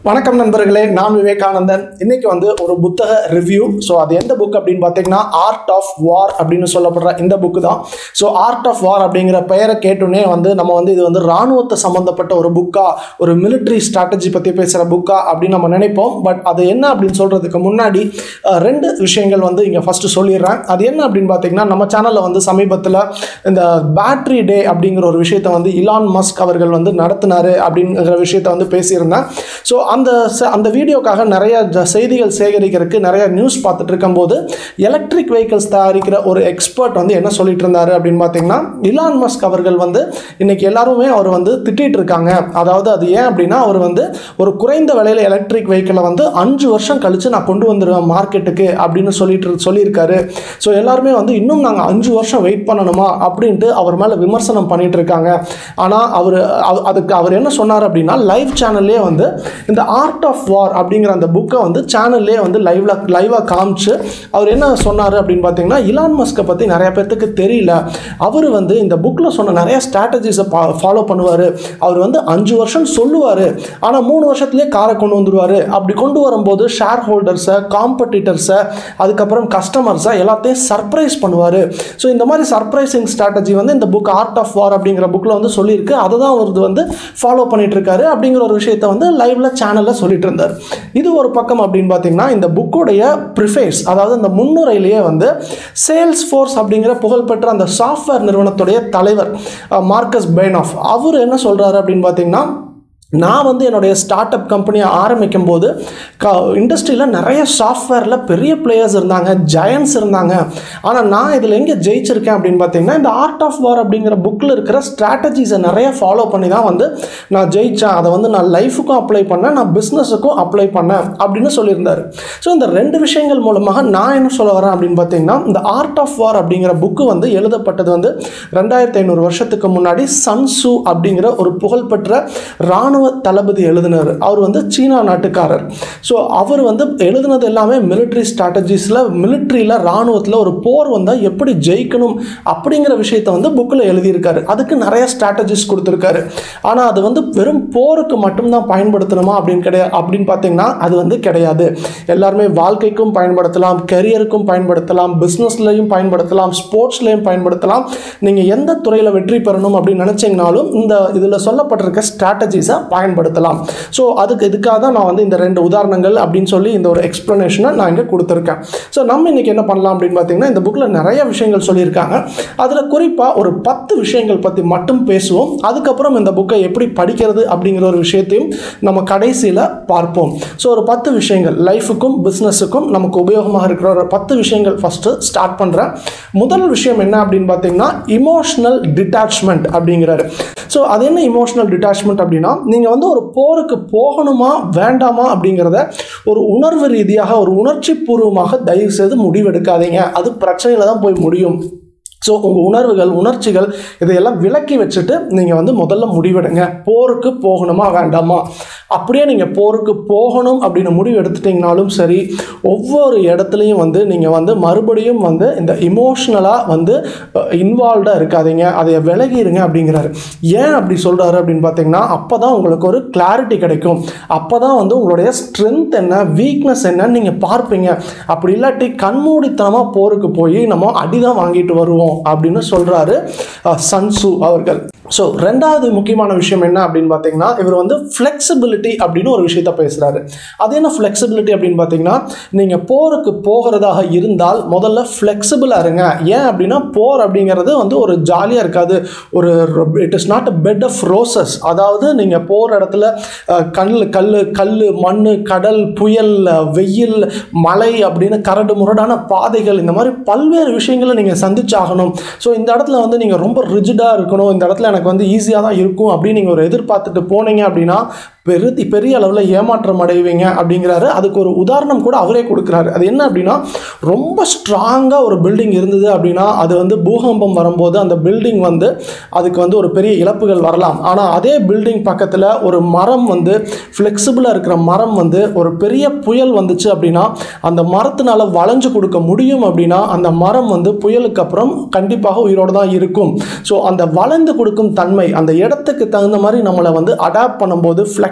வணக்கம் நண்பர்களே நான் விவேகானந்தன் இன்னைக்கு வந்து ஒரு புத்தக ரிவ்யூ ஸோ அது எந்த புக் அப்படின்னு பார்த்தீங்கன்னா ஆர்ட் ஆஃப் வார் அப்படின்னு சொல்லப்படுற இந்த புக்கு தான் ஸோ ஆர்ட் ஆஃப் வார் அப்படிங்கிற பெயரை கேட்டோன்னே வந்து நம்ம வந்து இது வந்து இராணுவத்தை சம்மந்தப்பட்ட ஒரு புக்கா ஒரு military strategy பற்றி பேசுகிற புக்கா அப்படின்னு நம்ம நினைப்போம் பட் அது என்ன அப்படின்னு சொல்கிறதுக்கு முன்னாடி அஹ், ரெண்டு விஷயங்கள் வந்து இங்கே ஃபஸ்ட்டு சொல்லிடுறேன் அது என்ன அப்படின்னு பார்த்தீங்கன்னா நம்ம சேனலில் வந்து சமீபத்தில் இந்த பேட்டரி டே அப்படிங்கிற ஒரு விஷயத்தை வந்து இலான் மஸ்க் அவர்கள் வந்து நடத்தினாரு அப்படிங்கிற விஷயத்தை வந்து பேசியிருந்தேன் ஸோ அந்த ச- அந்த வீடியோக்காக நிறைய ஜ- செய்திகள் சேகரிக்கிறதுக்கு நிறைய நியூஸ் பார்த்துட்டு இருக்கும்போது எலக்ட்ரிக் வெஹிக்கிள்ஸ் தயாரிக்கிற ஒரு எக்ஸ்பர்ட் வந்து என்ன சொல்லிட்டு இருந்தாரு அப்படின்னு பார்த்தீங்கன்னா இலான் மஸ்க் அவர்கள் வந்து இன்னைக்கு எல்லாருமே அவர் வந்து திட்டிட்டு இருக்காங்க அதாவது அது ஏன் அப்படின்னா அவர் வந்து ஒரு குறைந்த விலையில எலக்ட்ரிக் வெஹிக்கிளை வந்து அஞ்சு வருஷம் கழிச்சு நான் கொண்டு வந்துடுவேன் மார்க்கெட்டுக்கு அப்படின்னு சொல்லிட்டு இரு- சொல்லியிருக்காரு ஸோ எல்லாருமே வந்து இன்னும் நாங்கள் அஞ்சு வருஷம் வெயிட் பண்ணணுமா அப்படின்ட்டு அவர் மேலே விமர்சனம் பண்ணிட்டு இருக்காங்க ஆனால் அவர் அதுக்கு அவர் என்ன சொன்னார் அப்படின்னா லைவ் சேனல்லே வந்து இந்த ஆர்ட் ஆஃப் வார் அப்படிங்கிற அந்த புக்கை வந்து சேனல்லே வந்து லைவ்ல லைவாக காமிச்சு அவர் என்ன சொன்னார் அப்படின்னு பார்த்தீங்கன்னா இலான் மஸ்கை பற்றி நிறைய பேர்த்துக்கு தெரியல அவர் வந்து இந்த புக்கில் சொன்ன நிறைய ஸ்ட்ராட்டஜிஸை ஃபாலோ பண்ணுவார் அவர் வந்து அஞ்சு வருஷம் சொல்லுவார் ஆனால் மூணு வருஷத்துலேயே காரை கொண்டு வந்துருவார் அப்படி கொண்டு வரும்போது ஷேர் ஹோல்டர்ஸை காம்படிட்டர்ஸை அதுக்கப்புறம் கஸ்டமர்ஸை எல்லாத்தையும் சர்ப்ரைஸ் பண்ணுவார் ஸோ இந்த மாதிரி சர்ப்ரைசிங் ஸ்ட்ராட்டஜி வந்து இந்த புக் ஆர்ட் ஆஃப் வார் அப்படிங்கிற புக்கில் வந்து சொல்லியிருக்கு அதை தான் அவர் வந்து ஃபாலோ பண்ணிட்டு இருக்காரு அப்படிங்கிற ஒரு விஷயத்தை வந்து லைவ்ல சேனலில் சொல்லிட்டு இருந்தார் இது ஒரு பக்கம் அப்படின்னு பார்த்தீங்கன்னா இந்த புக்கோடைய ப்ரிஃபேஸ் அதாவது இந்த முன்னுரையிலேயே வந்து சேல்ஸ் ஃபோர்ஸ் அப்படிங்கிற புகழ்பெற்ற அந்த சாஃப்ட்வேர் நிறுவனத்துடைய தலைவர் அஹ், மார்க்கஸ் பெய்னாஃப் அவர் என்ன சொல்றாரு அப்படின்னு பார்த்தீங்கன்னா நான் வந்து என்னுடைய ஸ்டார்ட் அப் கம்பெனியை ஆரம்பிக்கும் போது க இண்டஸ்ட்ரியில் நிறைய சாஃப்ட்வேரில் பெரிய பிளேயர்ஸ் இருந்தாங்க ஜெயன்ஸ் இருந்தாங்க ஆனால் நான் இதில் எங்கே ஜெயிச்சிருக்கேன் அப்படின்னு பார்த்தீங்கன்னா இந்த ஆர்ட் ஆஃப் வார் அப்படிங்கிற புக்கில் இருக்கிற ஸ்ட்ராட்டஜிஸை நிறைய ஃபாலோ பண்ணி தான் வந்து நான் ஜெயித்தேன் அதை வந்து நான் லைஃபுக்கும் அப்ளை பண்ணேன் நான் பிஸ்னஸுக்கும் அப்ளை பண்ணேன் அப்படின்னு சொல்லியிருந்தார் ஸோ இந்த ரெண்டு விஷயங்கள் மூலமாக நான் என்ன சொல்ல வரேன் அப்படின்னு பார்த்தீங்கன்னா இந்த ஆர்ட் ஆஃப் வார் அப்படிங்கிற புக்கு வந்து எழுதப்பட்டது வந்து ரெண்டாயிரத்தி ஐநூறு வருஷத்துக்கு முன்னாடி சன்சு அப்படிங்கிற ஒரு புகழ்பெற்ற இராணுவ தளபதி எழுதினார் அவர் வந்து சீனா நாட்டுக்காரர் ஸோ அவர் வந்து எழுதினது எல்லாமே military ஸ்ட்ராட்டஜிஸில் மிலிட்ரியில் இராணுவத்தில் ஒரு போர் வந்தால் எப்படி ஜெயிக்கணும் அப்படிங்கிற விஷயத்தை வந்து புக்கில் எழுதியிருக்காரு அதுக்கு நிறைய ஸ்ட்ராட்டஜிஸ் கொடுத்துருக்காரு ஆனால் அது வந்து வெறும் போருக்கு மட்டும்தான் பயன்படுத்தணுமா அப்படின்னு கிடையாது அப்படின்னு பார்த்தீங்கன்னா அது வந்து கிடையாது எல்லாருமே வாழ்க்கைக்கும் பயன்படுத்தலாம் கெரியருக்கும் பயன்படுத்தலாம் பிஸ்னஸ்லையும் பயன்படுத்தலாம் ஸ்போர்ட்ஸ்லையும் பயன்படுத்தலாம் நீங்கள் எந்த துறையில் வெற்றி பெறணும் அப்படின்னு நினச்சிங்கனாலும் இந்த இதில் சொல்லப்பட்டிருக்க ஸ்ட்ராட்டஜிஸை பயன்படுத்தலாம் ஸோ அதுக்கு இதுக்காக தான் நான் வந்து இந்த ரெண்டு உதாரணங்கள் அப்படின்னு சொல்லி இந்த ஒரு எக்ஸ்ப்ளனேஷனை நான் இங்கே கொடுத்துருக்கேன் ஸோ நம்ம இன்னைக்கு என்ன பண்ணலாம் அப்படின்னு பார்த்தீங்கன்னா இந்த புக்கில் நிறைய விஷயங்கள் சொல்லியிருக்காங்க அதில் குறிப்பாக ஒரு பத்து விஷயங்கள் பற்றி மட்டும் பேசுவோம் அதுக்கப்புறம் இந்த புக்கை எப்படி படிக்கிறது அப்படிங்கிற ஒரு விஷயத்தையும் நம்ம கடைசியில் பார்ப்போம் ஸோ ஒரு பத்து விஷயங்கள் லைஃபுக்கும் பிஸ்னஸுக்கும் நமக்கு உபயோகமாக இருக்கிற ஒரு பத்து விஷயங்கள் ஃபஸ்ட்டு ஸ்டார்ட் பண்ணுறேன் முதல் விஷயம் என்ன அப்படின்னு பார்த்தீங்கன்னா இமோஷனல் டிட்டாச்மெண்ட் அப்படிங்கிறாரு ஸோ அது என்ன இமோஷனல் டிட்டாச்மெண்ட் அப்படின்னா நீங்கள் வந்து ஒரு போருக்கு போகணுமா வேண்டாமா அப்படிங்கிறத ஒரு உணர்வு ரீதியாக ஒரு உணர்ச்சி பூர்வமாக தயவு செய்து முடிவெடுக்காதீங்க அது பிரச்சனையில் தான் போய் முடியும் ஸோ உங்கள் உணர்வுகள் உணர்ச்சிகள் இதையெல்லாம் விலக்கி வச்சுட்டு நீங்கள் வந்து முதல்ல முடிவெடுங்க போருக்கு போகணுமா வேண்டாமா அப்படியே நீங்கள் போருக்கு போகணும் அப்படின்னு முடிவு எடுத்துட்டிங்கனாலும் சரி ஒவ்வொரு இடத்துலையும் வந்து நீங்கள் வந்து மறுபடியும் வந்து இந்த இமோஷ்னலாக வந்து இன்வால்வ்டாக இருக்காதீங்க அதை விலகிருங்க அப்படிங்கிறாரு ஏன் அப்படி சொல்கிறாரு அப்படின்னு பார்த்தீங்கன்னா அப்போ தான் உங்களுக்கு ஒரு கிளாரிட்டி கிடைக்கும் அப்போ தான் வந்து உங்களுடைய ஸ்ட்ரென்த் என்ன வீக்னஸ் என்னன்னு நீங்கள் பார்ப்பீங்க அப்படி இல்லாட்டி கண்மூடித்தனமாக போருக்கு போய் நம்ம அடிதான் வாங்கிட்டு வருவோம் அப்படின்னு சொல்கிறாரு சன்சு அவர்கள் ஸோ ரெண்டாவது முக்கியமான விஷயம் என்ன அப்படின்னு பார்த்தீங்கன்னா இவர் வந்து ஃப்ளெக்சிபிலிட்டி அப்படின்னு ஒரு விஷயத்த பேசுகிறாரு அது என்ன ஃப்ளெக்சிபிலிட்டி அப்படின்னு பார்த்தீங்கன்னா நீங்கள் போருக்கு போகிறதாக இருந்தால் முதல்ல ஃப்ளெக்சிபிளாக இருங்க ஏன் அப்படின்னா போர் அப்படிங்கிறது வந்து ஒரு ஜாலியாக இருக்காது ஒரு it is not a bed of roses அதாவது நீங்கள் போகிற இடத்துல அஹ், கல் கல் கல் மண் கடல் புயல் அஹ், வெயில் மழை அப்படின்னு கரடு முரடான பாதைகள் இந்த மாதிரி பல்வேறு விஷயங்களை நீங்கள் சந்திச்சாகணும் ஸோ இந்த இடத்துல வந்து நீங்கள் ரொம்ப ரிஜிடாக இருக்கணும் இந்த இடத்துல எனக்கு வந்து ஈஸியாக தான் இருக்கும் அப்படின்னு நீங்கள் ஒரு எதிர்பார்த்துட்டு போனீங்க அப்படின்னா பெருதி பெரிய அளவில் ஏமாற்றம் அடைவீங்க அப்படிங்கிறாரு அதுக்கு ஒரு உதாரணம் கூட அவரே கொடுக்குறாரு அது என்ன அப்படின்னா ரொம்ப ஸ்ட்ராங்காக ஒரு பில்டிங் இருந்தது அப்படின்னா அது வந்து பூகம்பம் வரும்போது அந்த பில்டிங் வந்து அதுக்கு வந்து ஒரு பெரிய இழப்புகள் வரலாம் ஆனால் அதே பில்டிங் பக்கத்தில் ஒரு மரம் வந்து ஃப்ளெக்சிபிளாக இருக்கிற மரம் வந்து ஒரு பெரிய புயல் வந்துச்சு அப்படின்னா அந்த மரத்தினால வளைஞ்சு கொடுக்க முடியும் அப்படின்னா அந்த மரம் வந்து புயலுக்கு அப்புறம் கண்டிப்பாக உயிரோடு தான் இருக்கும் ஸோ அந்த வளைந்து கொடுக்கும் தன்மை அந்த இடத்துக்கு தகுந்த மாதிரி நம்மளை வந்து அடாப்ட் பண்ணும்போது ஃப்ளெக்ஸ்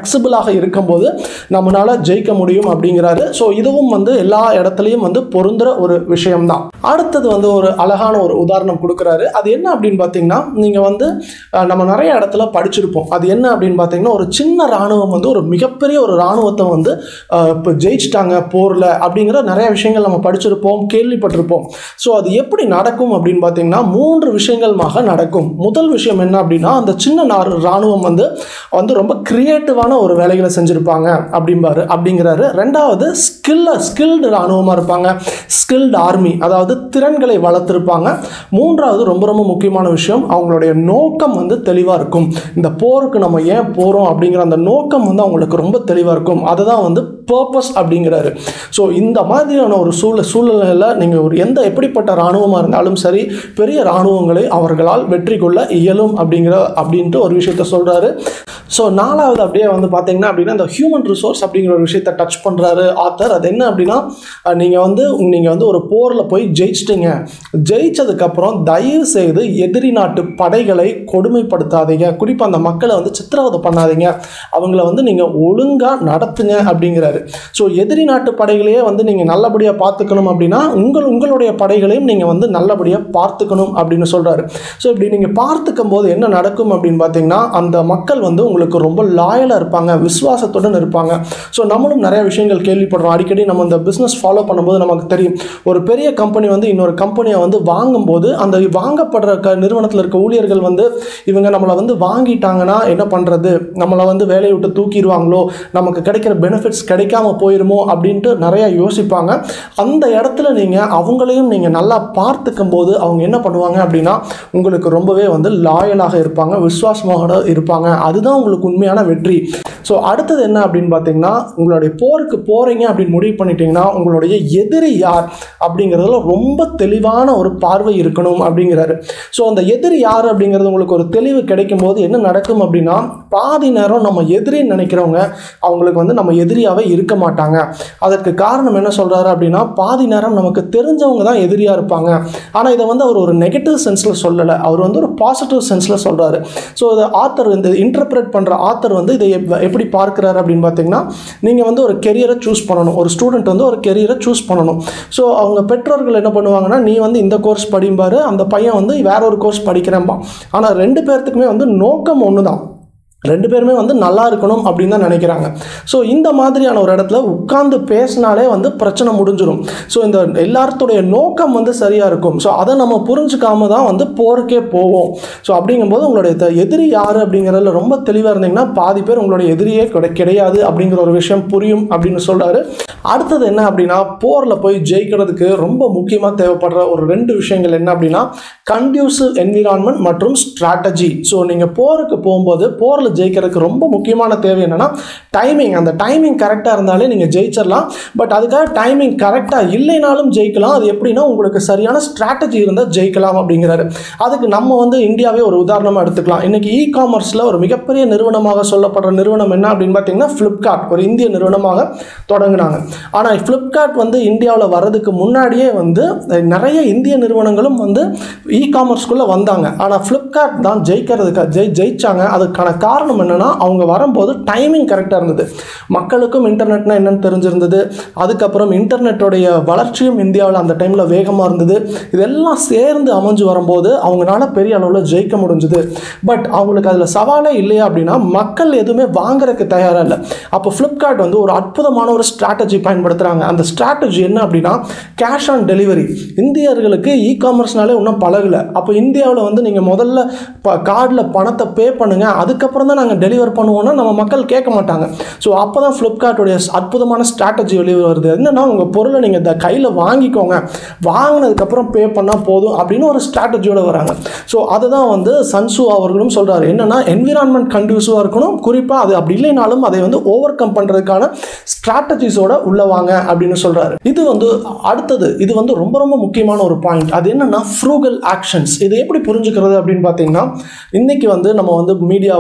ஃப்ளெக்சிபிளாக இருக்கும்போது நம்மளால ஜெயிக்க முடியும் அப்படிங்கிறாரு ஸோ இதுவும் வந்து எல்லா இடத்துலையும் வந்து பொருந்துற ஒரு விஷயம்தான் அடுத்தது வந்து ஒரு அழகான ஒரு உதாரணம் கொடுக்குறாரு அது என்ன அப்படின்னு பார்த்தீங்கன்னா நீங்கள் வந்து அஹ், நம்ம நிறைய இடத்துல படிச்சிருப்போம் அது என்ன அப்படின்னு பார்த்தீங்கன்னா ஒரு சின்ன இராணுவம் வந்து ஒரு மிகப்பெரிய ஒரு இராணுவத்தை வந்து அஹ், இப்போ ஜெயிச்சிட்டாங்க போரில் அப்படிங்கிற நிறைய விஷயங்கள் நம்ம படிச்சிருப்போம் கேள்விப்பட்டிருப்போம் ஸோ அது எப்படி நடக்கும் அப்படின்னு பார்த்தீங்கன்னா மூன்று விஷயங்கள்மாக நடக்கும் முதல் விஷயம் என்ன அப்படின்னா அந்த சின்ன நார் இராணுவம் வந்து வந்து ரொம்ப கிரியேட்டிவான ஒரு வேலைகளை செஞ்சுருப்பாங்க அப்படிம்பாரு அப்படிங்கிறாரு ரெண்டாவது ஸ்கில்ல ஸ்கில்டு இராணுவமாக இருப்பாங்க ஸ்கில்டு ஆர்மி அதாவது திறன்களை வளர்த்துருப்பாங்க மூன்றாவது ரொம்ப ரொம்ப முக்கியமான விஷயம் அவங்களுடைய நோக்கம் வந்து தெளிவாக இருக்கும் இந்த போருக்கு நம்ம ஏன் போகிறோம் அப்படிங்கிற அந்த நோக்கம் வந்து அவங்களுக்கு ரொம்ப தெளிவாக இருக்கும் அதுதான் வந்து பர்பஸ் அப்படிங்கிறாரு ஸோ இந்த மாதிரியான ஒரு சூழ சூழ்நிலையில் நீங்கள் ஒரு எந்த எப்படிப்பட்ட இராணுவமாக இருந்தாலும் சரி பெரிய இராணுவங்களை அவர்களால் வெற்றி கொள்ள இயலும் அப்படிங்கிற அப்படின்ட்டு ஒரு விஷயத்த சொல்கிறாரு ஸோ நாலாவது அப்படியே வந்து பார்த்தீங்கன்னா அப்படின்னா இந்த ஹியூமன் ரிசோர்ஸ் அப்படிங்கிற ஒரு விஷயத்தை டச் பண்ணுறாரு ஆத்தர் அது என்ன அப்படின்னா நீங்கள் வந்து நீங்கள் வந்து ஒரு போரில் போய் ஜெயிச்சிட்டீங்க ஜெயிச்சதுக்கப்புறம் தயவு செய்து எதிரி நாட்டு படைகளை கொடுமைப்படுத்தாதீங்க குறிப்பாக அந்த மக்களை வந்து சித்திரவதை பண்ணாதீங்க அவங்கள வந்து நீங்கள் ஒழுங்காக நடத்துங்க அப்படிங்கிறாரு ஸோ எதிரி நாட்டு படைகளையே வந்து நீங்கள் நல்லபடியாக பார்த்துக்கணும் அப்படின்னா உங்கள் உங்களுடைய படைகளையும் நீங்கள் வந்து நல்லபடியாக பார்த்துக்கணும் அப்படின்னு சொல்கிறாரு ஸோ இப்படி நீங்கள் பார்த்துக்கும் போது என்ன நடக்கும் அப்படின்னு பார்த்தீங்கன்னா அந்த மக்கள் வந்து உங்களுக்கு ரொம்ப லாயலாக இருப்பாங்க விசுவாசத்துடன் இருப்பாங்க ஸோ நம்மளும் நிறைய விஷயங்கள் கேள்விப்படுறோம் அடிக்கடி நம்ம இந்த பிஸ்னஸ் ஃபாலோ பண்ணும்போது நமக்கு தெரியும் ஒரு பெரிய கம்பெனி வந்து இன்னொரு கம்பெனியை வந்து வாங்கும்போது அந்த வாங்கப்படுற க நிறுவனத்தில் இருக்க ஊழியர்கள் வந்து இவங்க நம்மளை வந்து வாங்கிட்டாங்கன்னா என்ன பண்ணுறது நம்மளை வந்து வேலையை விட்டு தூக்கிடுவாங்களோ நமக்கு கிடைக்கிற பெனிஃபிட்ஸ் கிடைக்காம போயிருமோ அப்படின்ட்டு நிறைய யோசிப்பாங்க அந்த இடத்துல நீங்கள் அவங்களையும் நீங்கள் நல்லா பார்த்துக்கும் போது அவங்க என்ன பண்ணுவாங்க அப்படின்னா உங்களுக்கு ரொம்பவே வந்து லாயலாக இருப்பாங்க விசுவாசமாக இருப்பாங்க அதுதான் உங்களுக்கு உண்மையான வெற்றி ஸோ அடுத்தது என்ன அப்படின்னு பார்த்தீங்கன்னா உங்களுடைய போருக்கு போகிறீங்க அப்படின்னு முடிவு பண்ணிட்டீங்கன்னா உங்களுடைய எதிரி யார் அப்படிங்கிறதுல ரொம்ப தெளிவான ஒரு பார்வை இருக்கணும் அப்படிங்கிறாரு ஸோ அந்த எதிரி யார் அப்படிங்கிறது உங்களுக்கு ஒரு தெளிவு கிடைக்கும் போது என்ன நடக்கும் அப்படின்னா பாதி நேரம் நம்ம எதிரின்னு நினைக்கிறவங்க அவங்களுக்கு வந்து நம்ம எதிரியாகவே இருக்க மாட்டாங்க அதற்கு காரணம் என்ன சொல்கிறாரு அப்படின்னா பாதி நேரம் நமக்கு தெரிஞ்சவங்க தான் எதிரியாக இருப்பாங்க ஆனால் இதை வந்து அவர் ஒரு நெகட்டிவ் சென்ஸில் சொல்லலை அவர் வந்து ஒரு பாசிட்டிவ் சென்ஸில் சொல்கிறாரு ஸோ இதை ஆத்தர் இந்த இன்டர்பிரேட் பண்ணுற ஆத்தர் வந்து இதை எப்- எப்படி பார்க்குறாரு அப்படின்னு பார்த்தீங்கன்னா நீங்கள் வந்து ஒரு கெரியரை சூஸ் பண்ணணும் ஒரு ஸ்டூடெண்ட் வந்து ஒரு கெரியரை சூஸ் பண்ணணும் ஸோ அவங்க பெற்றோர்கள் என்ன பண்ணுவாங்கன்னா நீ வந்து இந்த கோர்ஸ் படிம்பாரு அந்த பையன் வந்து வேற ஒரு கோர்ஸ் படிக்கிறேன்பா ஆனால் ரெண்டு பேர்த்துக்குமே வந்து நோக்கம் ஒன்று தான் ரெண்டு பேருமே வந்து நல்லா இருக்கணும் அப்படின்னு தான் நினைக்கிறாங்க ஸோ இந்த மாதிரியான ஒரு இடத்துல உட்கார்ந்து பேசினாலே வந்து பிரச்சனை முடிஞ்சிடும் ஸோ இந்த எல்லாத்துடைய நோக்கம் வந்து சரியாக இருக்கும் ஸோ அதை நம்ம புரிஞ்சுக்காம தான் வந்து போருக்கே போவோம் ஸோ அப்படிங்கும்போது உங்களுடைய த- எதிரி யார் அப்படிங்கிறதுல ரொம்ப தெளிவாக இருந்தீங்கன்னா பாதி பேர் உங்களுடைய எதிரியே கிடை- கிடையாது அப்படிங்கிற ஒரு விஷயம் புரியும் அப்படின்னு சொல்றாரு அடுத்தது என்ன அப்படின்னா போரில் போய் ஜெயிக்கிறதுக்கு ரொம்ப முக்கியமாக தேவைப்படுற ஒரு ரெண்டு விஷயங்கள் என்ன அப்படின்னா கண்டியூசிவ் என்விரான்மெண்ட் மற்றும் ஸ்ட்ராட்டஜி ஸோ நீங்கள் போருக்கு போகும்போது போரில் ஜெயிக்கிறதுக்கு ரொம்ப முக்கியமான தேவை என்னன்னா டைமிங் அந்த டைமிங் கரெக்டாக இருந்தாலே நீங்கள் ஜெயிச்சிடலாம் பட் அதுக்காக டைமிங் கரெக்டாக இல்லைனாலும் ஜெயிக்கலாம் அது எப்படின்னா உங்களுக்கு சரியான ஸ்ட்ராட்டஜி இருந்தால் ஜெயிக்கலாம் அப்படிங்கிறாரு அதுக்கு நம்ம வந்து இந்தியாவே ஒரு உதாரணமாக எடுத்துக்கலாம் இன்னைக்கு இ காமர்ஸில் ஒரு மிகப்பெரிய நிறுவனமாக சொல்லப்படுற நிறுவனம் என்ன அப்படின்னு பார்த்தீங்கன்னா ஃப்ளிப்கார்ட் ஒரு இந்திய நிறுவனமாக தொடங்கினாங்க ஆனால் ஃப்ளிப்கார்ட் வந்து இந்தியாவில் வர்றதுக்கு முன்னாடியே வந்து அஹ், நிறைய இந்திய நிறுவனங்களும் வந்து இ காமர்ஸ்குள்ளே வந்தாங்க ஆனால் ஃப்ளிப்கார்ட் தான் ஜெயிக்கிறதுக்கு ஜெய் ஜெயிச்சாங்க அதுக்கான காரணம் என்னன்னா அவங்க வரும்போது டைமிங் கரெக்டாக இருந்தது மக்களுக்கும் இன்டர்நெட்னா என்னன்னு தெரிஞ்சிருந்தது அதுக்கப்புறம் இன்டர்நெட்டோடைய வளர்ச்சியும் இந்தியாவில் அந்த டைமில் வேகமாக இருந்தது இதெல்லாம் சேர்ந்து அமைஞ்சு வரும்போது அவங்களால பெரிய அளவில் ஜெயிக்க முடிஞ்சுது பட் அவங்களுக்கு அதில் சவாலே இல்லையா அப்படின்னா மக்கள் எதுவுமே வாங்குறதுக்கு தயாராக இல்லை அப்போ ஃப்ளிப்கார்ட் வந்து ஒரு அற்புதமான ஒரு ஸ்ட்ராட்டஜி பயன்படுத்துகிறாங்க அந்த ஸ்ட்ராட்டஜி என்ன அப்படின்னா கேஷ் ஆன் டெலிவரி இந்தியர்களுக்கு இ காமர்ஸ்னாலே இன்னும் பழகலை அப்போ இந்தியாவில் வந்து நீங்கள் முதல்ல இப்போ கார்டில் பணத்தை பே பண்ணுங்க அதுக்கப்புறம் தான் நாங்கள் டெலிவர் பண்ணுவோம்னா நம்ம மக்கள் கேட்க மாட்டாங்க ஸோ அப்போ தான் ஃப்ளிப்கார்ட்டுடைய அற்புதமான ஸ்ட்ராட்டஜி வெளியே வருது என்னன்னா உங்கள் பொருளை நீங்கள் இந்த கையில் வாங்கிக்கோங்க வாங்கினதுக்கப்புறம் பே பண்ணால் போதும் அப்படின்னு ஒரு ஸ்ட்ராட்டஜியோட வராங்க ஸோ அதை தான் வந்து சன்சு அவர்களும் சொல்கிறாரு என்னன்னா என்விரான்மெண்ட் கண்டியூசிவாக இருக்கணும் குறிப்பாக அது அப்படி இல்லைனாலும் அதை வந்து ஓவர் கம் பண்ணுறதுக்கான ஸ்ட்ராட்டஜிஸோட உள்ள வாங்க அப்படின்னு சொல்கிறாரு இது வந்து அடுத்தது இது வந்து ரொம்ப ரொம்ப முக்கியமான ஒரு பாயிண்ட் அது என்னன்னா ஃப்ரூகல் ஆக்ஷன்ஸ் இது எப்படி புரிஞ்சுக்கிறது அப்படின்னு பார்த்தீங்கன்னா இன்னைக்கு வந்து நம்ம வந்து மீடியாவாகட்டும்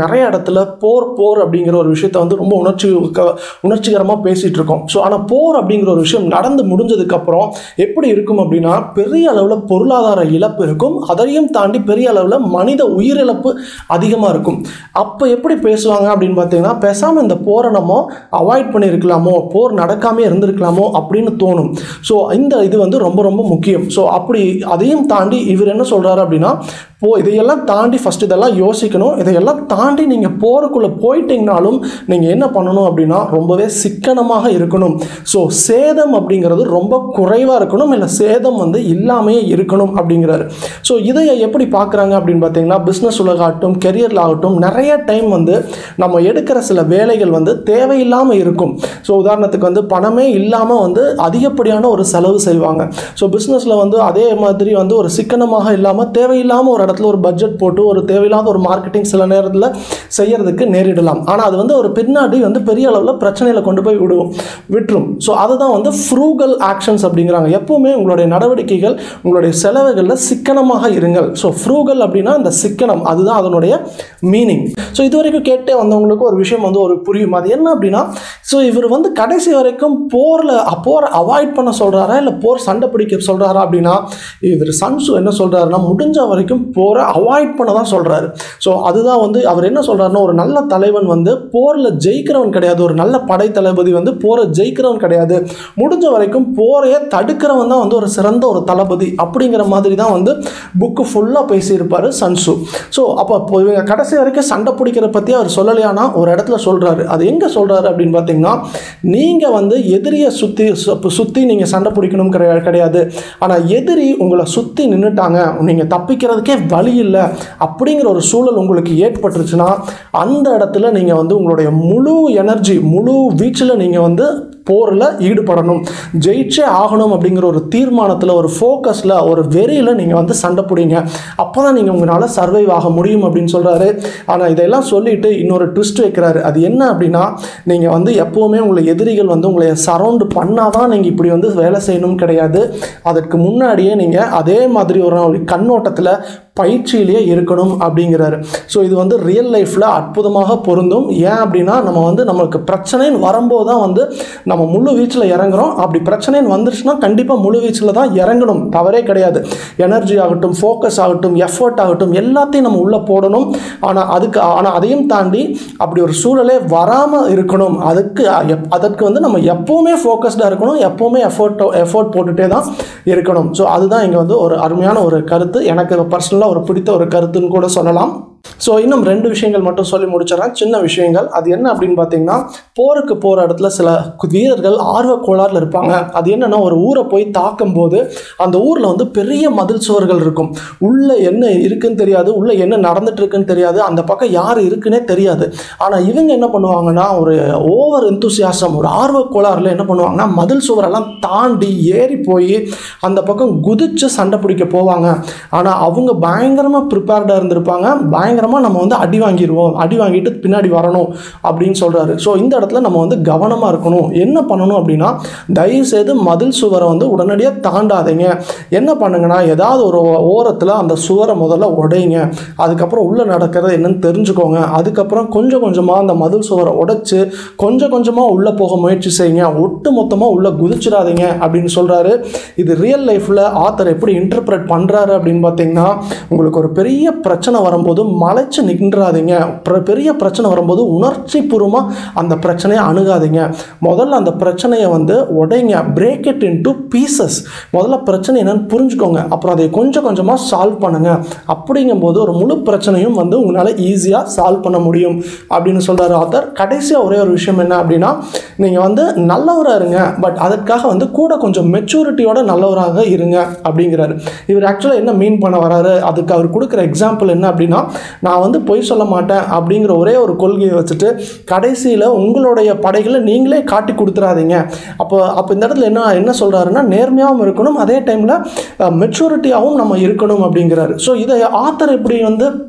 நிறைய இடத்துல போர் போர் அப்படிங்கிற ஒரு விஷயத்த வந்து ரொம்ப உணர்ச்சி உணர்ச்சிகரமாக பேசிகிட்டு இருக்கோம் ஸோ ஆனால் போர் அப்படிங்கிற ஒரு விஷயம் நடந்து முடிஞ்சதுக்கப்புறம் எப்படி இருக்கும் அப்படின்னா பெரிய அளவில் பொருளாதார இழப்பு இருக்கும் அதையும் தாண்டி பெரிய அளவில் மனித உயிரிழப்பு அதிகமாக இருக்கும் அப்போ எப்படி பேசுவாங்க அப்படின்னு பார்த்தீங்கன்னா பேசாமல் இந்த போரை நம்ம அவாய்ட் பண்ணியிருக்கலாமோ போர் நடக்காமே இருந்திருக்கலாமோ அப்படின்னு தோணும் ஸோ இந்த இது வந்து ரொம்ப ரொம்ப முக்கியம் ஸோ அப்படி அதையும் தாண்டி இவர் என்ன சொல்கிறாரு அப்படின்னா போ இதையெல்லாம் தாண்டி ஃபஸ்ட் இதெல்லாம் யோசிக்கணும் இதையெல்லாம் தாண்டி நீங்கள் போருக்குள்ளே போயிட்டீங்கனாலும் நீங்கள் என்ன பண்ணணும் அப்படின்னா ரொம்பவே சிக்கனமாக இருக்கணும் ஸோ சேதம் அப்படிங்கிறது ரொம்ப குறைவாக இருக்கணும் இல்லை சேதம் வந்து இல்லாமையே இருக்கணும் அப்படிங்கிறாரு ஸோ இதை எப்படி பார்க்குறாங்க அப்படின்னு பார்த்தீங்கன்னா பிஸ்னஸ் உலகாகட்டும் கெரியரில் ஆகட்டும் நிறைய டைம் வந்து நம்ம எடுக்கிற சில வேலைகள் வந்து தேவையில்லாமல் இருக்கும் ஸோ உதாரணத்துக்கு வந்து பணமே இல்லாமல் வந்து அதிகப்படியான ஒரு செலவு செய்வாங்க ஸோ பிஸ்னஸில் வந்து அதே மாதிரி வந்து ஒரு சிக்கனமாக இல்லாமல் தேவையில்லாமல் ஒரு இடத்துல ஒரு பட்ஜெட் போட்டு ஒரு தேவையில்லாத ஒரு மார்க்கெட்டிங் சில நேரத்தில் செய்யறதுக்கு நேரிடலாம் ஆனால் அது வந்து ஒரு பின்னாடி வந்து பெரிய அளவில் பிரச்சனையில் கொண்டு போய் விடுவோம் விட்டுரும் ஸோ அதுதான் வந்து ஃப்ரூகல் ஆக்ஷன்ஸ் அப்படிங்கிறாங்க எப்பவுமே உங்களுடைய நடவடிக்கைகள் உங்களுடைய செலவுகளில் சிக்கனமாக இருங்கள் ஸோ ஃப்ரூகல் அப்படின்னா இந்த சிக்கனம் அதுதான் அதனுடைய மீனிங் ஸோ இது வரைக்கும் கேட்டே வந்தவங்களுக்கு ஒரு விஷயம் வந்து ஒரு புரியும் அது என்ன அப்படின்னா ஸோ இவர் வந்து கடைசி வரைக்கும் போரில் போரை அவாய்ட் பண்ண சொல்கிறாரா இல்லை போர் சண்டை பிடிக்க சொல்கிறாரா அப்படின்னா இவர் சன்சு என்ன சொல்கிறாருன்னா முடிஞ்ச வரைக்கும் போரை அவாய்ட் பண்ண தான் சொல்கிறாரு ஸோ அதுதான் வந்து அவர் என்ன சொல்கிறாருன்னா ஒரு நல்ல தலைவன் வந்து போரில் ஜெயிக்கிறவன் கிடையாது ஒரு நல்ல படை தளபதி வந்து போரை ஜெயிக்கிறவன் கிடையாது முடிஞ்ச வரைக்கும் போரையே தடுக்கிறவன் தான் வந்து ஒரு சிறந்த ஒரு தளபதி அப்படிங்கிற மாதிரி தான் வந்து புக்கு ஃபுல்லாக பேசியிருப்பார் சன்சு ஸோ அப்போ இப்போ இவங்க கடைசி வரைக்கும் சண்டை பிடிக்கிற பற்றி அவர் சொல்லலையானா ஒரு இடத்துல சொல்கிறாரு அது எங்கே சொல்கிறாரு அப்படின்னு பார்த்தீங்கன்னா நீங்கள் வந்து எதிரியை சுற்றி சுற்றி நீங்கள் சண்டை பிடிக்கணும் கிடையாது கிடையாது ஆனால் எதிரி உங்களை சுற்றி நின்றுட்டாங்க நீங்கள் தப்பிக்கிறதுக்கே வழி இல்லை அப்படிங்கிற ஒரு சூழல் உங்களுக்கு ஏற்பட்டுருச்சுன்னா அந்த இடத்துல நீங்கள் வந்து உங்களுடைய முழு எனர்ஜி முழு வீச்சில் நீங்கள் வந்து போரில் ஈடுபடணும் ஜெயிச்சே ஆகணும் அப்படிங்கிற ஒரு தீர்மானத்தில் ஒரு ஃபோக்கஸில் ஒரு வெறியில் நீங்கள் வந்து சண்டை பிடிங்க அப்போ தான் நீங்கள் உங்களால் சர்வைவ் ஆக முடியும் அப்படின்னு சொல்கிறாரு ஆனால் இதெல்லாம் சொல்லிட்டு இன்னொரு ட்விஸ்ட் வைக்கிறாரு அது என்ன அப்படின்னா நீங்கள் வந்து எப்போவுமே உங்களை எதிரிகள் வந்து உங்களை சரவுண்டு பண்ணால் தான் நீங்கள் இப்படி வந்து வேலை செய்யணும் கிடையாது அதற்கு முன்னாடியே நீங்கள் அதே மாதிரி ஒரு கண்ணோட்டத்தில் பயிற்சியிலேயே இருக்கணும் அப்படிங்கிறாரு ஸோ இது வந்து ரியல் லைஃப்பில் அற்புதமாக பொருந்தும் ஏன் அப்படின்னா நம்ம வந்து நம்மளுக்கு பிரச்சனைன்னு வரும்போது தான் வந்து நம்ம முழு வீச்சில் இறங்குறோம் அப்படி பிரச்சனைன்னு வந்துருச்சுன்னா கண்டிப்பாக முழு வீச்சில் தான் இறங்கணும் தவறே கிடையாது எனர்ஜி ஆகட்டும் ஃபோக்கஸ் ஆகட்டும் எஃபர்ட் ஆகட்டும் எல்லாத்தையும் நம்ம உள்ளே போடணும் ஆனால் அதுக்கு ஆனால் அதையும் தாண்டி அப்படி ஒரு சூழலே வராமல் இருக்கணும் அதுக்கு எப்- அதற்கு வந்து நம்ம எப்போவுமே ஃபோக்கஸ்டாக இருக்கணும் எப்போவுமே எஃபோர்ட் எஃபோர்ட் போட்டுகிட்டே தான் இருக்கணும் ஸோ அதுதான் இங்கே வந்து ஒரு அருமையான ஒரு கருத்து எனக்கு பர்சனலாக ஒரு பிடித்த ஒரு கருத்துன்னு கூட சொல்லலாம் ஸோ இன்னும் ரெண்டு விஷயங்கள் மட்டும் சொல்லி முடிச்சிடறேன் சின்ன விஷயங்கள் அது என்ன அப்படின்னு பார்த்தீங்கன்னா போருக்கு போகிற இடத்துல சில கு- வீரர்கள் ஆர்வ கோளாறுல இருப்பாங்க அது என்னன்னா ஒரு ஊரை போய் தாக்கும் போது அந்த ஊரில் வந்து பெரிய மதில் சுவர்கள் இருக்கும் உள்ளே என்ன இருக்குன்னு தெரியாது உள்ளே என்ன நடந்துட்டு இருக்குன்னு தெரியாது அந்த பக்கம் யார் இருக்குன்னே தெரியாது ஆனால் இவங்க என்ன பண்ணுவாங்கன்னா ஒரு ஓவர் enthusiasm ஒரு ஆர்வ கோளாறுல என்ன பண்ணுவாங்கன்னா மதில் சுவரெல்லாம் தாண்டி ஏறி போய் அந்த பக்கம் குதிச்சு சண்டை பிடிக்க போவாங்க ஆனால் அவங்க பயங்கரமாக ப்ரிப்பேர்டாக இருந்திருப்பாங்க பயங்கரமாக நம்ம வந்து அடி வாங்கிடுவோம் அடி வாங்கிட்டு பின்னாடி வரணும் அப்படின்னு சொல்கிறாரு ஸோ இந்த இடத்துல நம்ம வந்து கவனமாக இருக்கணும் என்ன பண்ணணும் அப்படின்னா தயவு செய்து மதில் சுவரை வந்து உடனடியாக தாண்டாதீங்க என்ன பண்ணுங்கன்னா ஏதாவது ஒரு ஓரத்தில் அந்த சுவரை முதல்ல உடைங்க அதுக்கப்புறம் உள்ளே நடக்கிறது என்னன்னு தெரிஞ்சுக்கோங்க அதுக்கப்புறம் கொஞ்சம் கொஞ்சமாக அந்த மதில் சுவரை உடைச்சு கொஞ்சம் கொஞ்சமாக உள்ளே போக முயற்சி செய்யுங்க ஒட்டு மொத்தமாக உள்ளே குதிச்சிடாதீங்க அப்படின்னு சொல்கிறாரு இது ரியல் லைஃப்பில் ஆத்தர் எப்படி இன்டர்பிரட் பண்ணுறாரு அப்படின்னு பார்த்தீங்கன்னா உங்களுக்கு ஒரு பெரிய பிரச்சனை வரும்போது மலைச்சு நின்றாதீங்க பிர- பெரிய பிரச்சனை வரும்போது உணர்ச்சி பூர்வமாக அந்த பிரச்சனையை அணுகாதீங்க முதல்ல அந்த பிரச்சனையை வந்து உடைங்க பிரேக் இட் இன்டு பீசஸ் முதல்ல பிரச்சனை என்னன்னு புரிஞ்சுக்கோங்க அப்புறம் அதை கொஞ்சம் கொஞ்சமாக சால்வ் பண்ணுங்க அப்படிங்கும்போது ஒரு முழு பிரச்சனையும் வந்து உங்களால் ஈஸியாக சால்வ் பண்ண முடியும் அப்படின்னு சொல்கிறாரு ஆத்தர் கடைசியாக ஒரே ஒரு விஷயம் என்ன அப்படின்னா நீங்கள் வந்து நல்லவராக இருங்க பட் அதற்காக வந்து கூட கொஞ்சம் மெச்சூரிட்டியோட நல்லவராக இருங்க அப்படிங்கிறாரு இவர் ஆக்சுவலாக என்ன மீன் பண்ண வராரு அதுக்கு அவர் கொடுக்குற எக்ஸாம்பிள் என்ன அப்படின்னா நான் வந்து பொய் சொல்ல மாட்டேன் அப்படிங்கிற ஒரே ஒரு கொள்கையை வச்சுட்டு கடைசியில் உங்களுடைய படைகளை நீங்களே காட்டி கொடுத்துறாதீங்க அப்போ அப்போ இந்த இடத்துல என்ன என்ன சொல்கிறாருன்னா நேர்மையாகவும் இருக்கணும் அதே டைமில் மெச்சூரிட்டியாகவும் நம்ம இருக்கணும் அப்படிங்கிறாரு ஸோ இதை ஆத்தர் எப்படி வந்து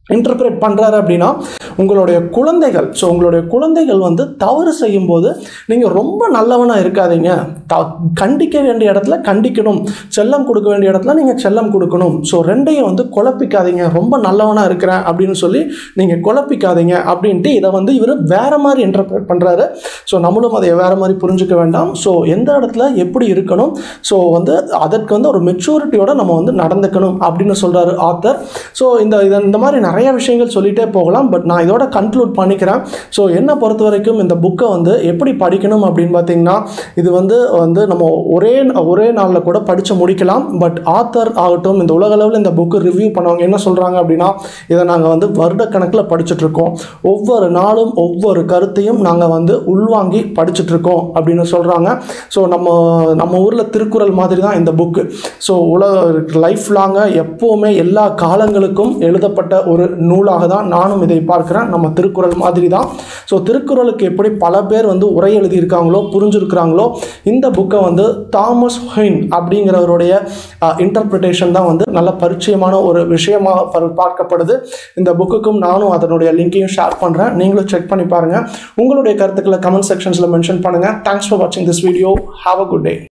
இன்டர்பிரேட் பண்ணுறாரு அப்படின்னா உங்களுடைய குழந்தைகள் ஸோ உங்களுடைய குழந்தைகள் வந்து தவறு செய்யும்போது நீங்கள் ரொம்ப நல்லவனாக இருக்காதீங்க த கண்டிக்க வேண்டிய இடத்துல கண்டிக்கணும் செல்லம் கொடுக்க வேண்டிய இடத்துல நீங்கள் செல்லம் கொடுக்கணும் ஸோ ரெண்டையும் வந்து குழப்பிக்காதீங்க ரொம்ப நல்லவனாக இருக்கிறேன் அப்படின்னு சொல்லி நீங்கள் குழப்பிக்காதீங்க அப்படின்ட்டு இதை வந்து இவர் வேற மாதிரி இன்டர்பிரேட் பண்ணுறாரு ஸோ நம்மளும் அதை வேற மாதிரி புரிஞ்சுக்க வேண்டாம் ஸோ எந்த இடத்துல எப்படி இருக்கணும் ஸோ வந்து அதற்கு வந்து ஒரு மெச்சூரிட்டியோட நம்ம வந்து நடந்துக்கணும் அப்படின்னு சொல்கிறாரு ஆத்தர் ஸோ இந்த இதை இந்த மாதிரி நிறைய விஷயங்கள் சொல்லிகிட்டே போகலாம் பட் நான் இதோட கன்க்ளூட் பண்ணிக்கிறேன் ஸோ என்னை பொறுத்த வரைக்கும் இந்த புக்கை வந்து எப்படி படிக்கணும் அப்படின்னு பார்த்தீங்கன்னா இது வந்து வந்து நம்ம ஒரே ஒரே நாளில் கூட படித்து முடிக்கலாம் பட் ஆத்தர் ஆகட்டும் இந்த உலகளவில் இந்த புக்கு ரிவ்யூ பண்ணவங்க என்ன சொல்கிறாங்க அப்படின்னா இதை நாங்கள் வந்து வருடக்கணக்கில் படிச்சுட்டு இருக்கோம் ஒவ்வொரு நாளும் ஒவ்வொரு கருத்தையும் நாங்கள் வந்து உள்வாங்கி படிச்சுட்டு இருக்கோம் அப்படின்னு சொல்கிறாங்க ஸோ நம்ம நம்ம ஊரில் திருக்குறள் மாதிரி தான் இந்த புக்கு ஸோ உலக லைஃப் லாங்காக எப்போவுமே எல்லா காலங்களுக்கும் எழுதப்பட்ட ஒரு நூலாக தான் நானும் இதை பார்க்குறேன் நம்ம திருக்குறள் மாதிரி தான் ஸோ திருக்குறளுக்கு எப்படி பல பேர் வந்து உரை எழுதியிருக்காங்களோ புரிஞ்சிருக்கிறாங்களோ இந்த புக்கை வந்து தாமஸ் ஹொயின் அப்படிங்கிறவருடைய இன்டர்பிரிட்டேஷன் தான் வந்து நல்ல பரிச்சயமான ஒரு விஷயமாக பா- பார்க்கப்படுது இந்த புக்குக்கும் நானும் அதனுடைய லிங்கையும் ஷேர் பண்ணுறேன் நீங்களும் செக் பண்ணி பாருங்கள் உங்களுடைய கருத்துக்களை கமெண்ட் செக்ஷன்ஸில் மென்ஷன் பண்ணுங்கள் தேங்க்ஸ் ஃபார் வாட்சிங் this video have a good day